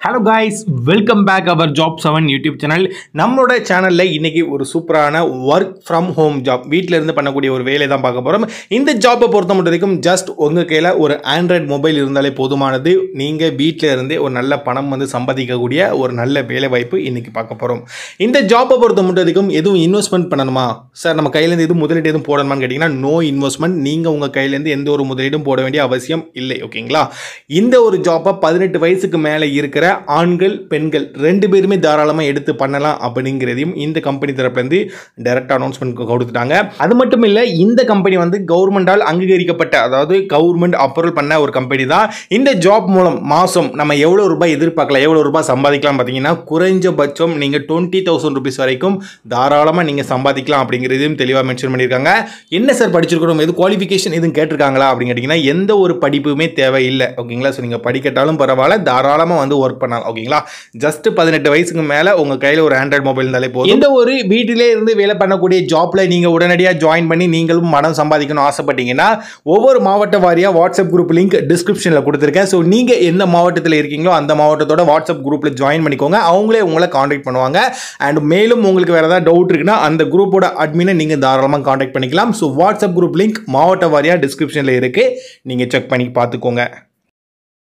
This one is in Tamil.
hello guys welcome back our job seven YouTube channel நம்மளோட சேனலில் இன்னைக்கு ஒரு சூப்பரான ஒர்க் ஃப்ரம் ஹோம் ஜாப் வீட்டில் இருந்து பண்ணக்கூடிய ஒரு வேலை தான் பார்க்க போகிறோம் இந்த ஜாப்பை பொறுத்த மட்டும் வரைக்கும் ஜஸ்ட் உங்கள் கையில் ஒரு ஆண்ட்ராய்ட் மொபைல் இருந்தாலே போதுமானது நீங்கள் வீட்டில் இருந்தே ஒரு நல்ல பணம் வந்து சம்பாதிக்கக்கூடிய ஒரு நல்ல வேலை வாய்ப்பு இன்னைக்கு பார்க்க போகிறோம் இந்த ஜாப்பை பொறுத்த மட்டும் வரைக்கும் எதுவும் இன்வெஸ்ட்மெண்ட் பண்ணணுமா சார் நம்ம கையிலேருந்து எதுவும் முதலீடு எதுவும் போடணுமான்னு கேட்டிங்கன்னா நோ இன்வெஸ்ட்மெண்ட் நீங்கள் உங்கள் கையிலேருந்து எந்த ஒரு முதலீடும் போட வேண்டிய அவசியம் இல்லை ஓகேங்களா இந்த ஒரு ஜாப்பை பதினெட்டு வயசுக்கு மேலே இருக்கிற ஆண்கள் பெண்கள் ரெண்டு பேருமே தாராளமாக எடுத்து பண்ணலாம் அப்படிங்கிறதையும் இந்த கம்பெனி தரப்புலேருந்து டைரக்ட் அனௌன்ஸ்மெண்ட் கொடுத்துட்டாங்க அது மட்டும் இல்லை இந்த கம்பெனி வந்து கவர்மெண்டால் அங்கீகரிக்கப்பட்ட அதாவது கவர்மெண்ட் அப்ரூவல் பண்ண ஒரு கம்பெனி தான் இந்த ஜாப் மூலம் மாதம் நம்ம எவ்வளோ ரூபாய் எதிர்பார்க்கலாம் எவ்வளோ ரூபாய் சம்பாதிக்கலாம் பார்த்தீங்கன்னா குறைஞ்சபட்சம் நீங்கள் டுவெண்ட்டி தௌசண்ட் ருபீஸ் வரைக்கும் தாராளமாக நீங்கள் சம்பாதிக்கலாம் அப்படிங்கிறதையும் தெளிவாக மென்ஷன் பண்ணியிருக்காங்க என்ன சார் படிச்சிருக்கணும் எது குவாலிஃபிகேஷன் எதுவும் கேட்டிருக்காங்களா அப்படின்னு கேட்டிங்கன்னா எந்த ஒரு படிப்புமே தேவையில்லை ஓகேங்களா ஸோ நீங்கள் படிக்கட்டாலும் பரவாயில்ல தாராளமாக வந்து ஒர்க் பண்ணலாம் ஓகேங்களா ஜஸ்ட் பதினெட்டு வயசுக்கு மேலே உங்கள் கையில் ஒரு ஆண்ட்ராய்ட் மொபைல் இருந்தாலே போதும் இந்த ஒரு வீட்டிலே இருந்து வேலை பண்ணக்கூடிய ஜாப்பில் நீங்கள் உடனடியாக ஜாயின் பண்ணி நீங்களும் மனம் சம்பாதிக்கணும் ஆசைப்பட்டீங்கன்னா ஒவ்வொரு மாவட்ட வாரியாக வாட்ஸ்அப் குரூப் லிங்க் டிஸ்கிரிப்ஷனில் கொடுத்துருக்கேன் ஸோ நீங்கள் எந்த மாவட்டத்தில் இருக்கீங்களோ அந்த மாவட்டத்தோட வாட்ஸ்அப் குரூப்பில் ஜாயின் பண்ணிக்கோங்க அவங்களே உங்களை காண்டாக்ட் பண்ணுவாங்க அண்ட் மேலும் உங்களுக்கு வேறு ஏதாவது டவுட் இருக்குன்னா அந்த குரூப்போட அட்மினை நீங்கள் தாராளமாக காண்டாக்ட் பண்ணிக்கலாம் ஸோ வாட்ஸ்அப் குரூப் லிங்க் மாவட்ட வாரியாக டிஸ்கிரிப்ஷனில் இருக்குது நீங்கள் செக் பண்ணி பார்த்துக்கோங்க